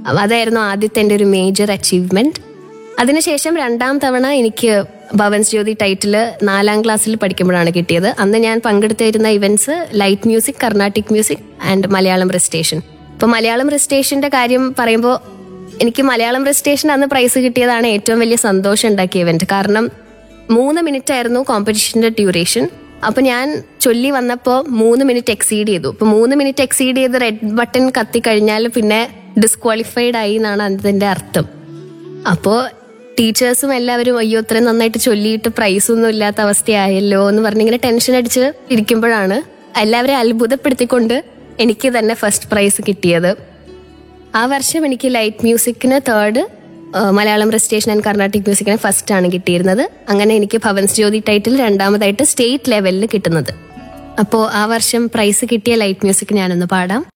അതായിരുന്നു ആദ്യത്തെ എൻ്റെ ഒരു മേജർ അച്ചീവ്മെന്റ് അതിനുശേഷം രണ്ടാം തവണ എനിക്ക് ഭവൻസ് ജ്യോതി ടൈറ്റില് നാലാം ക്ലാസ്സിൽ പഠിക്കുമ്പോഴാണ് കിട്ടിയത് അന്ന് ഞാൻ പങ്കെടുത്തിരുന്ന events light music Carnatic music and Malayalam recitation ഇപ്പൊ മലയാളം റെസ്റ്റേഷന്റെ കാര്യം പറയുമ്പോൾ എനിക്ക് മലയാളം റെസ്റ്റേഷൻ അന്ന് പ്രൈസ് കിട്ടിയതാണ് ഏറ്റവും വലിയ സന്തോഷം ഉണ്ടാക്കിയ ഇവന്റ് കാരണം മൂന്ന് മിനിറ്റ് ആയിരുന്നു കോമ്പറ്റീഷന്റെ ഡ്യൂറേഷൻ അപ്പൊ ഞാൻ ചൊല്ലി വന്നപ്പോ മൂന്ന് മിനിറ്റ് എക്സീഡ് ചെയ്തു അപ്പൊ മൂന്ന് മിനിറ്റ് എക്സീഡ് ചെയ്ത് റെഡ് ബട്ടൺ കത്തി കഴിഞ്ഞാൽ പിന്നെ ഡിസ്ക്വാളിഫൈഡ് ആയി എന്നാണ് അതിന്റെ അർത്ഥം അപ്പോ ടീച്ചേഴ്സും എല്ലാവരും അയ്യോ ഇത്രയും നന്നായിട്ട് ചൊല്ലിയിട്ട് പ്രൈസ് ഒന്നും ഇല്ലാത്ത അവസ്ഥയായല്ലോ എന്ന് പറഞ്ഞിങ്ങനെ ടെൻഷൻ അടിച്ച് ഇരിക്കുമ്പോഴാണ് എല്ലാവരെയും അത്ഭുതപ്പെടുത്തിക്കൊണ്ട് എനിക്ക് തന്നെ ഫസ്റ്റ് പ്രൈസ് കിട്ടിയത് ആ വർഷം എനിക്ക് ലൈറ്റ് മ്യൂസിക്കിന് third Malayalam recitation and Carnatic മ്യൂസിക്കിന് ഫസ്റ്റ് ആണ് കിട്ടിയിരുന്നത് അങ്ങനെ എനിക്ക് ഭവൻസ് ജ്യോതി ടൈറ്റിൽ രണ്ടാമതായിട്ട് സ്റ്റേറ്റ് ലെവലിൽ കിട്ടുന്നത് അപ്പോൾ ആ വർഷം പ്രൈസ് കിട്ടിയ ലൈറ്റ് മ്യൂസിക് ഞാനൊന്ന് പാടാം